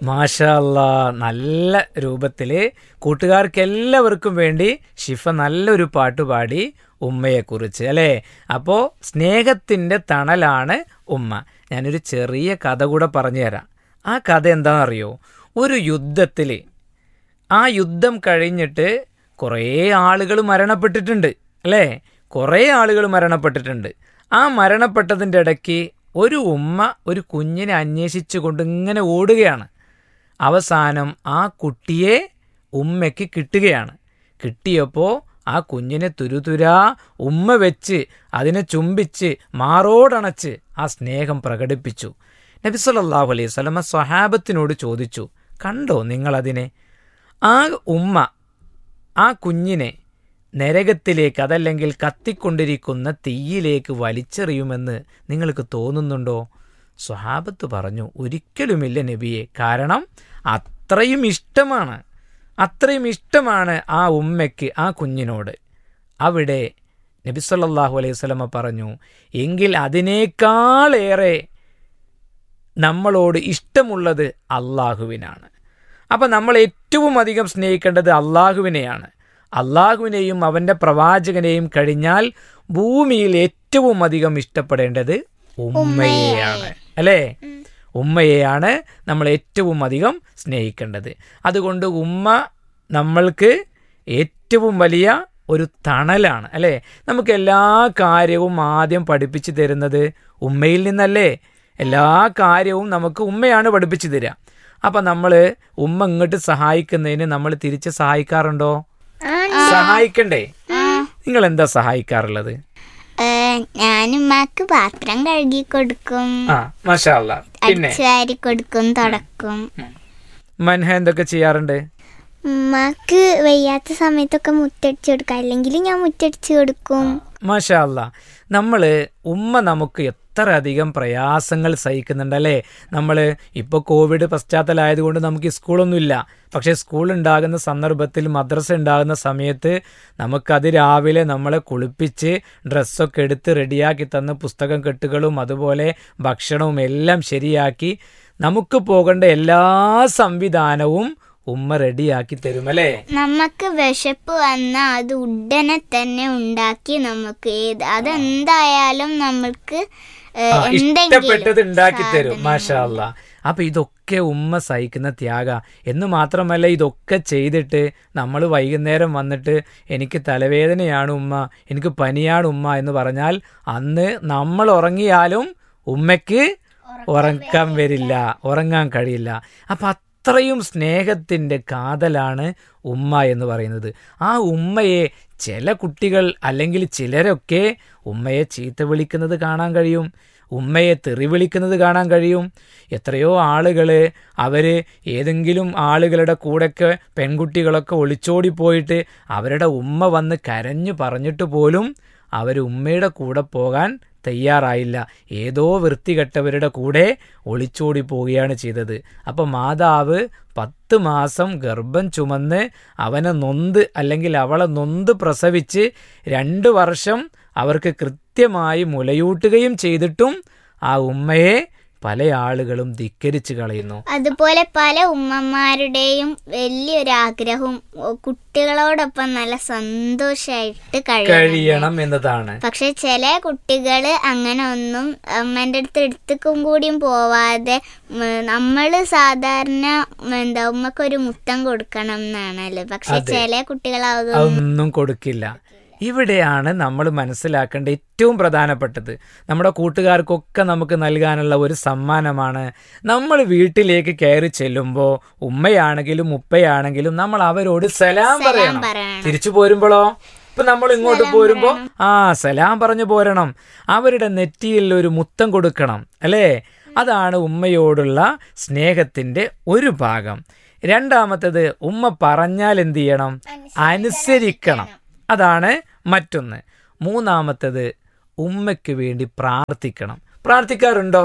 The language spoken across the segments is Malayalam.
മാഷാല്ലാ നല്ല രൂപത്തിൽ കൂട്ടുകാർക്ക് എല്ലാവർക്കും വേണ്ടി ഷിഫ നല്ലൊരു പാട്ട് പാടി ഉമ്മയെക്കുറിച്ച് അല്ലേ അപ്പോൾ സ്നേഹത്തിൻ്റെ തണലാണ് ഉമ്മ ഞാനൊരു ചെറിയ കഥ കൂടെ പറഞ്ഞു തരാം ആ കഥ എന്താണെന്നറിയോ ഒരു യുദ്ധത്തിൽ ആ യുദ്ധം കഴിഞ്ഞിട്ട് കുറേ ആളുകൾ മരണപ്പെട്ടിട്ടുണ്ട് അല്ലേ കുറേ ആളുകൾ മരണപ്പെട്ടിട്ടുണ്ട് ആ മരണപ്പെട്ടതിൻ്റെ ഇടയ്ക്ക് ഒരു ഉമ്മ ഒരു കുഞ്ഞിനെ അന്വേഷിച്ചുകൊണ്ട് ഇങ്ങനെ ഓടുകയാണ് അവസാനം ആ കുട്ടിയെ ഉമ്മയ്ക്ക് കിട്ടുകയാണ് കിട്ടിയപ്പോൾ ആ കുഞ്ഞിനെ തുരുതുരാ ഉമ്മ വെച്ച് അതിനെ ചുംബിച്ച് മാറോടണച്ച് ആ സ്നേഹം പ്രകടിപ്പിച്ചു നബി സല്ലല്ലാഹു അലൈഹി വസല്ലമ സ്വഹാബത്തിനോട് ചോദിച്ചു കണ്ടോ നിങ്ങളതിനെ ആ ഉമ്മ ആ കുഞ്ഞിനെ നരകത്തിലേക്ക് അതല്ലെങ്കിൽ കത്തിക്കൊണ്ടിരിക്കുന്ന തീയിലേക്ക് വലിച്ചെറിയുമെന്ന് നിങ്ങൾക്ക് തോന്നുന്നുണ്ടോ സ്വഹാബത്ത് പറഞ്ഞു ഒരിക്കലുമില്ല നബിയെ കാരണം അത്രയും ഇഷ്ടമാണ് അത്രയും ഇഷ്ടമാണ് ആ ഉമ്മയ്ക്ക് ആ കുഞ്ഞിനോട് അവിടെ നബി സല്ലല്ലാഹു അലൈഹി വസല്ലമ പറഞ്ഞു എങ്കിൽ അതിനേക്കാളേറെ നമ്മളോട് ഇഷ്ടമുള്ളത് അള്ളാഹുവിനാണ് അപ്പം നമ്മൾ ഏറ്റവും അധികം സ്നേഹിക്കേണ്ടത് അള്ളാഹുവിനെയാണ് അള്ളാഹുവിനെയും അവൻ്റെ പ്രവാചകനെയും കഴിഞ്ഞാൽ ഭൂമിയിൽ ഏറ്റവും അധികം ഇഷ്ടപ്പെടേണ്ടത് ഉമ്മയെയാണ് അല്ലേ ഉമ്മയെയാണ് നമ്മൾ ഏറ്റവും അധികം സ്നേഹിക്കേണ്ടത് അതുകൊണ്ട് ഉമ്മ നമ്മൾക്ക് ഏറ്റവും വലിയ ഒരു തണലാണ് അല്ലേ നമുക്ക് എല്ലാ കാര്യവും ആദ്യം പഠിപ്പിച്ചു തരുന്നത് ഉമ്മയിൽ നിന്നല്ലേ എല്ലാ കാര്യവും നമുക്ക് ഉമ്മയാണ് പഠിപ്പിച്ചു തരിക അപ്പം നമ്മൾ ഉമ്മ ഇങ്ങോട്ട് സഹായിക്കുന്നതിന് നമ്മൾ തിരിച്ച് സഹായിക്കാറുണ്ടോ സഹായിക്കണ്ടേ നിങ്ങൾ എന്താ സഹായിക്കാറുള്ളത് ഞാൻ ഉമ്മാക്ക് പാത്രം കഴുകി കൊടുക്കും ആ മാഷാ അല്ലാ. പിന്നെ അടിച്ചു വാരി കൊടുക്കും തുടക്കും മൻഹ എന്തൊക്കെ ചെയ്യാറുണ്ട് ഉമ്മാക്ക് വയ്യാത്ത സമയത്തൊക്കെ മുത്തടിച്ചു കൊടുക്കും അല്ലെങ്കിൽ ഞാൻ മുത്തടിച്ചു കൊടുക്കും മാഷാ അല്ലാ നമ്മൾ ഉമ്മ നമുക്ക് എത്ര അധികം പ്രയാസങ്ങൾ സഹിക്കുന്നുണ്ടല്ലേ നമ്മൾ ഇപ്പോൾ കോവിഡ് പശ്ചാത്തലമായതുകൊണ്ട് നമുക്ക് സ്കൂളൊന്നുമില്ല പക്ഷേ സ്കൂൾ ഉണ്ടാകുന്ന സന്ദർഭത്തിൽ മദ്രസ ഉണ്ടാകുന്ന സമയത്ത് നമുക്കത് രാവിലെ നമ്മളെ കുളിപ്പിച്ച് ഡ്രസ്സൊക്കെ എടുത്ത് റെഡിയാക്കി തന്ന് പുസ്തകം കെട്ടുകളും അതുപോലെ ഭക്ഷണവും എല്ലാം ശരിയാക്കി നമുക്ക് പോകേണ്ട എല്ലാ സംവിധാനവും ഉമ്മ റെഡിയാക്കി തരുമല്ലേ നമുക്ക് വിശപ്പ് വന്നാൽ അത് ഉടനെ തന്നെ ഉണ്ടാക്കി നമുക്ക് ഏത് അതെന്തായാലും നമ്മൾക്ക് ഏ, ആ, എന്തെങ്കിലും ഇഷ്ടപ്പെട്ടത് ഉണ്ടാക്കി തരും മാഷാ അല്ലാ അപ്പൊ ഇതൊക്കെ ഉമ്മ സഹിക്കുന്ന ത്യാഗ എന്ന് മാത്രമല്ല ഇതൊക്കെ ചെയ്തിട്ട് നമ്മൾ വൈകുന്നേരം വന്നിട്ട് എനിക്ക് തലവേദനയാണ് ഉമ്മ എനിക്ക് പനിയാണ് ഉമ്മ എന്ന് പറഞ്ഞാൽ അന്ന് നമ്മൾ ഉറങ്ങിയാലും ഉമ്മയ്ക്ക് ഉറക്കാൻ വരില്ല ഉറങ്ങാൻ കഴിയില്ല അപ്പൊ അത്രയും സ്നേഹത്തിന്റെ കാതലാണ് ഉമ്മ എന്ന് പറയുന്നത് ആ ഉമ്മയെ ചില കുട്ടികൾ അല്ലെങ്കിൽ ചിലരൊക്കെ ഉമ്മയെ ചീത്ത വിളിക്കുന്നത് കാണാൻ കഴിയും ഉമ്മയെ തെറി വിളിക്കുന്നത് കാണാൻ കഴിയും എത്രയോ ആളുകൾ അവർ ഏതെങ്കിലും ആളുകളുടെ കൂടെയൊക്കെ പെൺകുട്ടികളൊക്കെ ഒളിച്ചോടി പോയിട്ട് അവരുടെ ഉമ്മ വന്ന് കരഞ്ഞു പറഞ്ഞിട്ട് പോലും അവർ ഉമ്മയുടെ കൂടെ പോകാൻ തയ്യാറായില്ല ഏതോ വൃത്തികെട്ടവരുടെ കൂടെ ഒളിച്ചോടി പോവുകയാണ് ചെയ്തത് അപ്പം മാതാവ് പത്ത് മാസം ഗർഭം ചുമന്ന് അവനെ നൊന്ത് അല്ലെങ്കിൽ അവളെ നൊന്ത് പ്രസവിച്ച് രണ്ട് വർഷം അവർക്ക് കൃത്യമായി മുലയൂട്ടുകയും ചെയ്തിട്ടും ആ ഉമ്മയെ പല ആളുകളും ധിക്കരിച്ചു കളയുന്നു അതുപോലെ പല ഉമ്മമാരുടെയും വലിയൊരു ആഗ്രഹവും ഓ, കുട്ടികളോടൊപ്പം നല്ല സന്തോഷമായിട്ട് കഴിയണം കഴിയണം എന്നതാണ് പക്ഷെ ചില കുട്ടികൾ അങ്ങനെ ഒന്നും അമ്മേൻ്റെ അടുത്ത് എടുത്തുക്കും കൂടിയും പോവാതെ നമ്മൾ സാധാരണ ഉം, എന്താ ഉമ്മക്കൊരു മുത്തം കൊടുക്കണം എന്നാണല്ലോ പക്ഷെ അതെ. ചില കുട്ടികൾ അത് അതൊന്നും കൊടുക്കില്ല ഇവിടെയാണ് നമ്മൾ മനസ്സിലാക്കേണ്ട ഏറ്റവും പ്രധാനപ്പെട്ടത് നമ്മുടെ കൂട്ടുകാർക്കൊക്കെ നമുക്ക് നൽകാനുള്ള ഒരു സമ്മാനമാണ് നമ്മൾ വീട്ടിലേക്ക് കയറി ചെല്ലുമ്പോൾ ഉമ്മയാണെങ്കിലും ഉപ്പയാണെങ്കിലും നമ്മൾ അവരോട് സലാം പറയണം പറയണം. തിരിച്ചു പോരുമ്പോഴോ ഇപ്പൊ നമ്മൾ ഇങ്ങോട്ട് പോരുമ്പോ ആ സലാം പറഞ്ഞു പോരണം അവരുടെ നെറ്റിയിൽ ഒരു മുത്തം കൊടുക്കണം അല്ലേ അതാണ് ഉമ്മയോടുള്ള സ്നേഹത്തിന്റെ ഒരു ഭാഗം രണ്ടാമത്തത് ഉമ്മ പറഞ്ഞാൽ എന്ത് ചെയ്യണം അനുസരിക്കണം അതാണ് മറ്റൊന്ന് മൂന്നാമത്തത് ഉമ്മയ്ക്ക് വേണ്ടി പ്രാർത്ഥിക്കണം പ്രാർത്ഥിക്കാറുണ്ടോ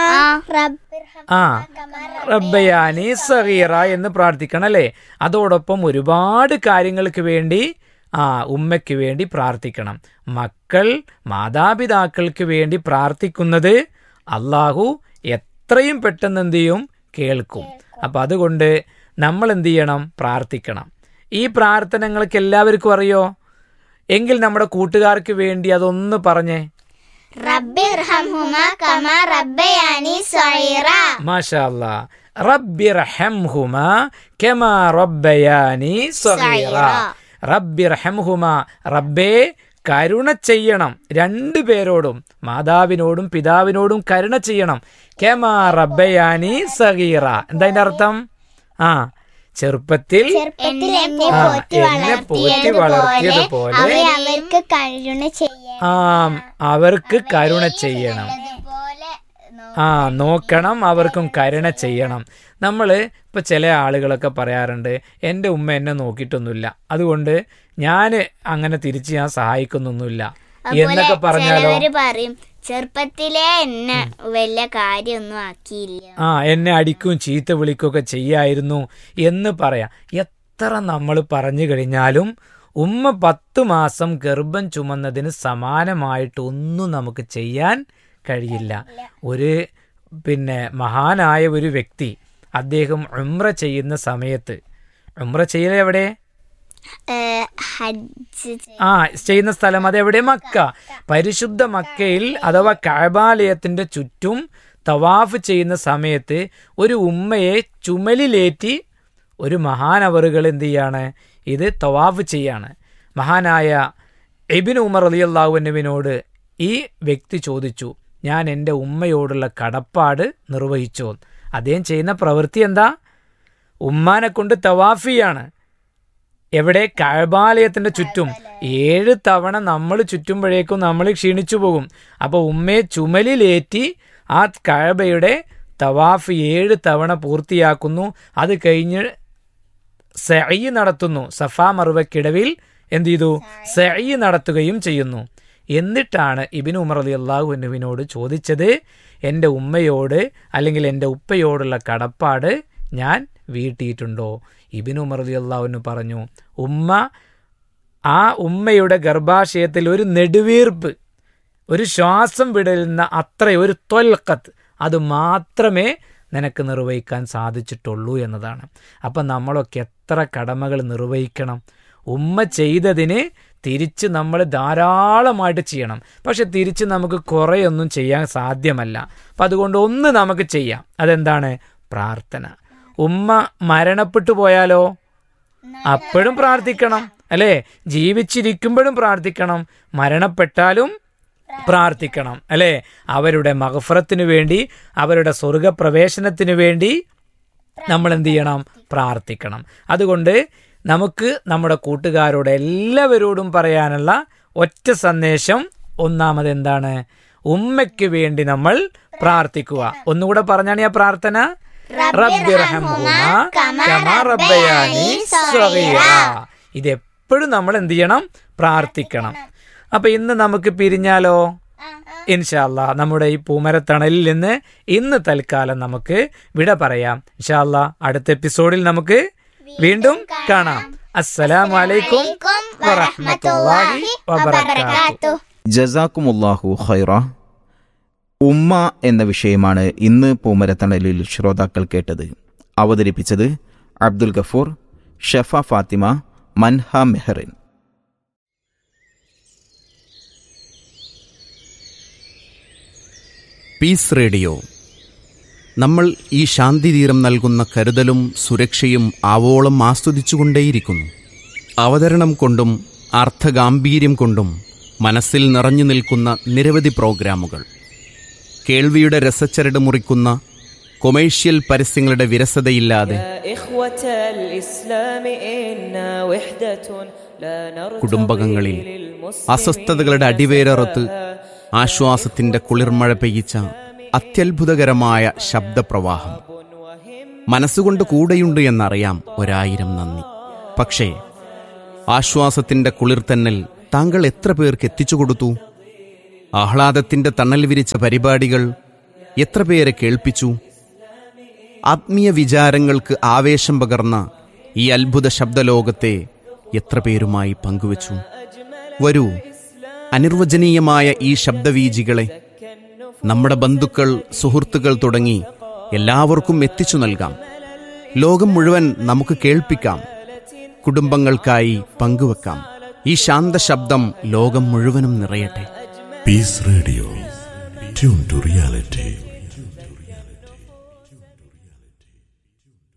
ആ റബ്ബയാനി സഹീറ എന്ന് പ്രാർത്ഥിക്കണം അല്ലേ അതോടൊപ്പം ഒരുപാട് കാര്യങ്ങൾക്ക് വേണ്ടി ആ ഉമ്മയ്ക്ക് വേണ്ടി പ്രാർത്ഥിക്കണം മക്കൾ മാതാപിതാക്കൾക്ക് വേണ്ടി പ്രാർത്ഥിക്കുന്നത് അള്ളാഹു എത്രയും പെട്ടെന്ന് എന്ത് ചെയ്യും കേൾക്കും അപ്പം അതുകൊണ്ട് നമ്മൾ എന്ത് ചെയ്യണം പ്രാർത്ഥിക്കണം ഈ പ്രാർത്ഥനകൾക്ക് എല്ലാവർക്കും അറിയോ എങ്കിൽ നമ്മുടെ കൂട്ടുകാർക്ക് വേണ്ടി അതൊന്ന് പറഞ്ഞേ റബ്ബി ഇർഹംഹുമ കമാ റബ്ബയാനി സഗീറ മാഷാ അല്ലാ റബ്ബി റഹംഹുമ കമാ റബ്ബയാനി സഗീറ റബ്ബി റഹംഹുമ റബ്ബേ കരുണ ചെയ്യണം രണ്ടു പേരോടും മാതാവിനോടും പിതാവിനോടും കരുണ ചെയ്യണം കെമാ റബ്ബയാനി സഗീറ എന്താ അതിന്റെ അർത്ഥം ആ ചെറുപ്പത്തിൽ ചെറുപ്പത്തിൽ എന്നെ ആ, പോറ്റി എന്നെ പോറ്റി വളർത്തിയതുപോലെ വളർത്തിയതുപോലെ അവരെ അവർക്ക് കരുണ ചെയ്യണം ആ അവർക്ക് കരുണ ചെയ്യണം അതുപോലെ ആ നോക്കണം അവർക്കും കരുണ ചെയ്യണം നമ്മൾ ഇപ്പം ചില ആളുകളൊക്കെ പറയാറുണ്ട് എൻ്റെ ഉമ്മ എന്നെ നോക്കിയിട്ടൊന്നുമില്ല അതുകൊണ്ട് ഞാൻ അങ്ങനെ തിരിച്ച് ഞാൻ സഹായിക്കുന്നൊന്നുമില്ല എന്നൊക്കെ പറഞ്ഞാലോ ചിലവര് പറയും ചെറുപ്പത്തിലേ എന്നെ വലിയ കാര്യമൊന്നും ആക്കിയില്ല ആ എന്നെ അടിക്കും ചീത്ത വിളിക്കുകയൊക്കെ ചെയ്യായിരുന്നു എന്ന് പറയാം എത്ര നമ്മൾ പറഞ്ഞു കഴിഞ്ഞാലും ഉമ്മ പത്ത് മാസം ഗർഭം ചുമന്നതിന് സമാനമായിട്ട് ഒന്നും നമുക്ക് ചെയ്യാൻ കഴിയില്ല ഒരു പിന്നെ മഹാനായ ഒരു വ്യക്തി അദ്ദേഹം ഉമ്ര ചെയ്യുന്ന സമയത്ത് ഉമ്ര ചെയ്യൽ എവിടെ ഏഹ്, ഹജ്ജ് ചെയ്യ- ആ ചെയ്യുന്ന സ്ഥലം അതെവിടെ മക്ക പരിശുദ്ധ മക്കയിൽ അഥവാ കഴബാലയത്തിന്റെ ചുറ്റും തവാഫ് ചെയ്യുന്ന സമയത്ത് ഒരു ഉമ്മയെ ചുമലിലേറ്റി ഒരു മഹാനവറുകൾ എന്ത് ചെയ്യാണ് ഇത് തവാഫ് ചെയ്യാണ് മഹാനായ എബിൻ ഉമർ അലിയല്ലാഹുവിനോട് ഈ വ്യക്തി ചോദിച്ചു ഞാൻ എൻ്റെ ഉമ്മയോടുള്ള കടപ്പാട് നിർവഹിച്ചോ അദ്ദേഹം ചെയ്യുന്ന പ്രവൃത്തി എന്താ ഉമ്മാനെ കൊണ്ട് തവാഫിയാണ് എവിടെ കഴബാലയത്തിന്റെ ചുറ്റും ഏഴ് തവണ നമ്മൾ ചുറ്റുമ്പോഴേക്കും നമ്മൾ ക്ഷീണിച്ചു പോകും അപ്പോൾ ഉമ്മയെ ചുമലിലേറ്റി ആ കഴബയുടെ തവാഫ് ഏഴ് തവണ പൂർത്തിയാക്കുന്നു അത് കഴിഞ്ഞ് സഈ നടത്തുന്നു സഫാ മറുവക്കിടവിൽ എന്ത് ചെയ്തു സഈ നടത്തുകയും ചെയ്യുന്നു എന്നിട്ടാണ് ഇബിൻ ഉമർ അലി അള്ളാഹുവിനുവിനോട് ചോദിച്ചത് എൻ്റെ ഉമ്മയോട് അല്ലെങ്കിൽ എൻ്റെ ഉപ്പയോടുള്ള കടപ്പാട് ഞാൻ വീട്ടിയിട്ടുണ്ടോ ഇബിൻ ഉമർ അലി അള്ളാഹുവിന് പറഞ്ഞു ഉമ്മ ആ ഉമ്മയുടെ ഗർഭാശയത്തിൽ ഒരു നെടുവീർപ്പ് ഒരു ശ്വാസം വിടരുന്ന അത്ര ഒരു തൊൽക്കത്ത് അത് മാത്രമേ നിനക്ക് നിർവഹിക്കാൻ സാധിച്ചിട്ടുള്ളൂ എന്നതാണ് അപ്പം നമ്മളൊക്കെ എത്ര കടമകൾ നിർവഹിക്കണം ഉമ്മ ചെയ്തതിന് തിരിച്ച് നമ്മൾ ധാരാളമായിട്ട് ചെയ്യണം പക്ഷെ തിരിച്ച് നമുക്ക് കുറേയൊന്നും ചെയ്യാൻ സാധ്യമല്ല അപ്പം അതുകൊണ്ട് ഒന്ന് നമുക്ക് ചെയ്യാം അതെന്താണ് പ്രാർത്ഥന ഉമ്മ മരണപ്പെട്ടു പോയാലോ അപ്പോഴും പ്രാർത്ഥിക്കണം അല്ലേ ജീവിച്ചിരിക്കുമ്പോഴും പ്രാർത്ഥിക്കണം മരണപ്പെട്ടാലും പ്രാർത്ഥിക്കണം അല്ലേ അവരുടെ മഹഫറത്തിനു വേണ്ടി അവരുടെ സ്വർഗപ്രവേശനത്തിനു വേണ്ടി നമ്മൾ എന്ത് ചെയ്യണം പ്രാർത്ഥിക്കണം അതുകൊണ്ട് നമുക്ക് നമ്മുടെ കൂട്ടുകാരോട് എല്ലാവരോടും പറയാനുള്ള ഒറ്റ സന്ദേശം ഒന്നാമത് എന്താണ് ഉമ്മയ്ക്ക് വേണ്ടി നമ്മൾ പ്രാർത്ഥിക്കുക ഒന്നുകൂടെ പറഞ്ഞാണ് ആ പ്രാർത്ഥന റബ്ബിർഹംഹുമാ കമാ റബ്ബയാനി സഗീറ. ഇതെപ്പോഴും നമ്മൾ എന്ത് ചെയ്യണം പ്രാർത്ഥിക്കണം അപ്പൊ ഇന്ന് നമുക്ക് പിരിഞ്ഞാലോ ഇൻഷാല്ല നമ്മുടെ ഈ പൂമരത്തണലിൽ നിന്ന് ഇന്ന് തൽക്കാലം നമുക്ക് വിട പറയാം ഇൻഷാല്ല അടുത്ത എപ്പിസോഡിൽ നമുക്ക് വീണ്ടും കാണാം അസ്സലാമു അലൈക്കും വറഹ്മത്തുള്ളാഹി വബറകാതുഹു ജസാക്കുമുല്ലാഹു ഖൈറ ഉമ്മ എന്ന വിഷയമാണ് ഇന്ന് പൂമരത്തണലിൽ ശ്രോതാക്കൾ കേട്ടത് അവതരിപ്പിച്ചത് അബ്ദുൽ ഗഫൂർ ഷഫ ഫാത്തിമ മൻഹ മെഹറിൻ പീസ് റേഡിയോ നമ്മൾ ഈ ശാന്തിതീരം നൽകുന്ന കരുതലും സുരക്ഷയും ആവോളം ആസ്വദിച്ചുകൊണ്ടേയിരിക്കുന്നു അവതരണം കൊണ്ടും അർത്ഥഗാംഭീര്യം കൊണ്ടും മനസ്സിൽ നിറഞ്ഞു നിൽക്കുന്ന നിരവധി പ്രോഗ്രാമുകൾ കേൾവിയുടെ രസച്ചരട് മുറിക്കുന്ന കൊമേഴ്ഷ്യൽ പരസ്യങ്ങളുടെ വിരസതയില്ലാതെ يا إخوة الإسلام إنا وحدة لا نرتضي കുടുംബകങ്ങളിൽ للمسلمين അസ്വസ്ഥതകളുടെ അടിവേരറുത്ത് ആശ്വാസത്തിന്റെ കുളിർമഴ പെയ്യിച്ച അത്യത്ഭുതകരമായ ശബ്ദപ്രവാഹം മനസ്സുകൊണ്ട് കൂടെയുണ്ട് എന്നറിയാം ഒരായിരം നന്ദി പക്ഷേ ആശ്വാസത്തിന്റെ കുളിർത്തന്നൽ താങ്കൾ എത്ര പേർക്ക് എത്തിച്ചു കൊടുത്തു ആഹ്ലാദത്തിന്റെ തണൽ വിരിച്ച പരിപാടികൾ എത്ര പേരെ കേൾപ്പിച്ചു ആത്മീയ വിചാരങ്ങൾക്ക് ആവേശം പകർന്ന ഈ അത്ഭുത ശബ്ദലോകത്തെ എത്ര പേരുമായി പങ്കുവച്ചു വരൂ അനിർവചനീയമായ ഈ ശബ്ദവീജികളെ നമ്മുടെ ബന്ധുക്കൾ സുഹൃത്തുക്കൾ തുടങ്ങി എല്ലാവർക്കും എത്തിച്ചു നൽകാം ലോകം മുഴുവൻ നമുക്ക് കേൾപ്പിക്കാം കുടുംബങ്ങൾക്കായി പങ്കുവെക്കാം ഈ ശാന്ത ശബ്ദം ലോകം മുഴുവനും നിറയട്ടെ Peace Radio. Tune to reality.